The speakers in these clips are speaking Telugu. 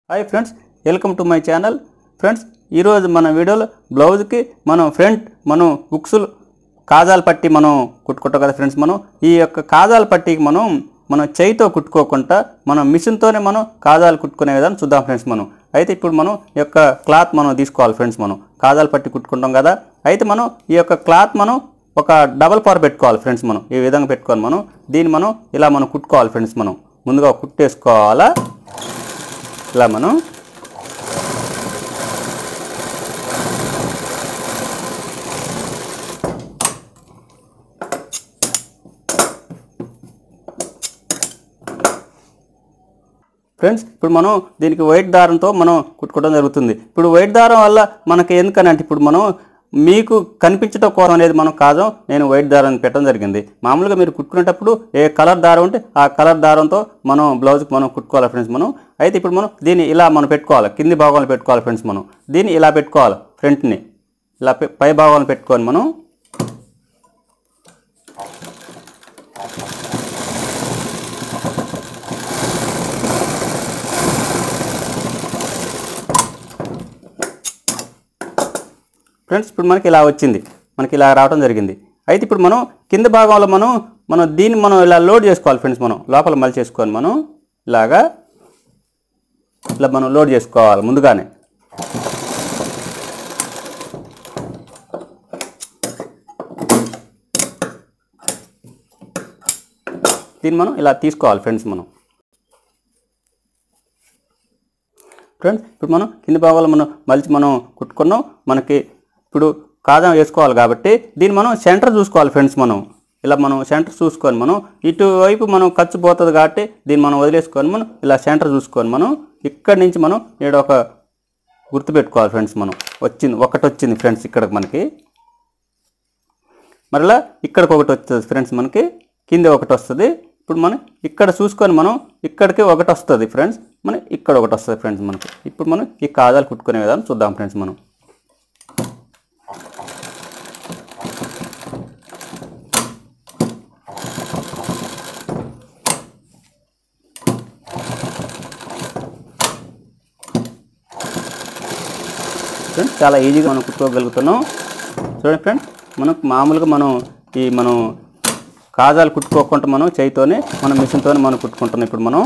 hi friends welcome to my channel friends ఈరోజు మన వీడియోలో బ్లౌజ్కి మనం ఫ్రంట్ మనం బుక్స్లు కాజాల పట్టి మనం కుట్టుకుంటాం కదా ఫ్రెండ్స్ మనం ఈ యొక్క కాజాల పట్టికి మనం మనం చేయితో కుట్టుకోకుండా మనం మిషన్తోనే మనం కాజాలు కుట్టుకునే విధానం చూద్దాం ఫ్రెండ్స్ మనం అయితే ఇప్పుడు మనం ఈ యొక్క క్లాత్ మనం తీసుకోవాలి ఫ్రెండ్స్ మనం కాజాల పట్టి కుట్టుకుంటాం కదా అయితే మనం ఈ యొక్క క్లాత్ మనం ఒక డబల్ పవర్ పెట్టుకోవాలి ఫ్రెండ్స్ మనం ఈ విధంగా పెట్టుకోవాలి మనం దీన్ని మనం ఇలా మనం కుట్టుకోవాలి ఫ్రెండ్స్ మనం ముందుగా కుట్టేసుకోవాలా ఇలా మనం ఫ్రెండ్స్ ఇప్పుడు మనం దీనికి వైట్ దారంతో మనం కుట్టుకోవడం జరుగుతుంది ఇప్పుడు వైట్ దారం వల్ల మనకి ఎందుకని అంటే ఇప్పుడు మనం మీకు కనిపించడం కోసం అనేది మనం కాదు నేను వైట్ దారం పెట్టడం జరిగింది మామూలుగా మీరు కుట్టుకునేటప్పుడు ఏ కలర్ దారం ఉంటే ఆ కలర్ దారంతో మనం బ్లౌజ్కి మనం కుట్టుకోవాలి ఫ్రెండ్స్ మనం అయితే ఇప్పుడు మనం దీన్ని ఇలా మనం పెట్టుకోవాలి కింది భాగంలో పెట్టుకోవాలి ఫ్రెండ్స్ మనం దీన్ని ఇలా పెట్టుకోవాలి ఫ్రంట్ని ఇలా పై- పై భాగంలో పెట్టుకొని మనం ఫ్రెండ్స్ ఇప్పుడు మనకి ఇలా వచ్చింది మనకి ఇలా రావడం జరిగింది అయితే ఇప్పుడు మనం కింద భాగంలో మనం మనం దీన్ని మనం ఇలా లోడ్ చేసుకోవాలి ఫ్రెండ్స్ మనం లోపల మళ్ళీ చేసుకొని మనం ఇలాగా ఇలా మనం లోడ్ చేసుకోవాలి ముందుగానే దీన్ని మనం ఇలా తీసుకోవాలి ఫ్రెండ్స్ మనం ఫ్రెండ్స్ ఇప్పుడు మనం కింది భాగంలో మనం మలిచి మనం కుట్టుకున్నాం మనకి ఇప్పుడు కాజం వేసుకోవాలి కాబట్టి దీన్ని మనం సెంటర్ చూసుకోవాలి ఫ్రెండ్స్ మనం ఇలా మనం సెంటర్ చూసుకొని మనం ఇటువైపు మనం ఖర్చు పోతుంది కాబట్టి దీన్ని మనం వదిలేసుకొని మనం ఇలా సెంటర్ చూసుకొని మనం ఇక్కడి నుంచి మనం ఇక్కడ ఒక గుర్తు పెట్టుకోవాలి ఫ్రెండ్స్ మనం వచ్చింది ఒకటి వచ్చింది ఫ్రెండ్స్ ఇక్కడ మనకి మరలా ఇక్కడికి ఒకటి వస్తుంది ఫ్రెండ్స్ మనకి కింద ఒకటి వస్తుంది ఇప్పుడు మనం ఇక్కడ చూసుకొని మనం ఇక్కడికి ఒకటి వస్తుంది ఫ్రెండ్స్ మన ఇక్కడ ఒకటి వస్తుంది ఫ్రెండ్స్ మనకి ఇప్పుడు మనం ఈ కాజాలు కుట్టుకునే విధానం చూద్దాం ఫ్రెండ్స్ మనం ఫ్రెండ్స్ చాలా ఈజీగా మనం కుట్టుకోగలుగుతున్నాం చూడండి ఫ్రెండ్స్ మనకు మామూలుగా మనం ఈ మనం కాజాలు కుట్టుకోకుండా మనం చేయితోనే మనం మిషన్తోనే మనం కుట్టుకుంటున్నాం ఇప్పుడు మనం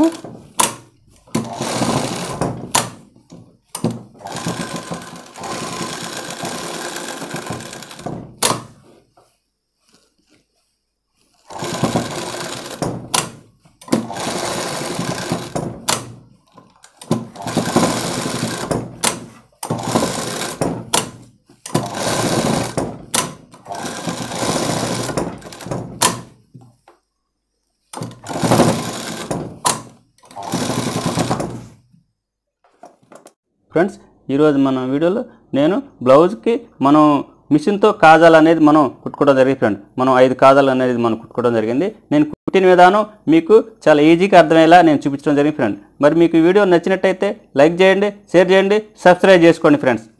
ఫ్రెండ్స్ ఈరోజు మన వీడియోలో నేను బ్లౌజ్కి మనం మిషన్తో కాజాలు అనేది మనం కుట్టుకోవడం జరిగింది ఫ్రెండ్ మనం ఐదు కాజాలు అనేది మనం కుట్టుకోవడం జరిగింది నేను కుట్టిన విధానం మీకు చాలా ఈజీగా అర్థమయ్యేలా నేను చూపించడం జరిగింది ఫ్రెండ్ మరి మీకు ఈ వీడియో నచ్చినట్టయితే లైక్ చేయండి షేర్ చేయండి సబ్స్క్రైబ్ చేసుకోండి ఫ్రెండ్స్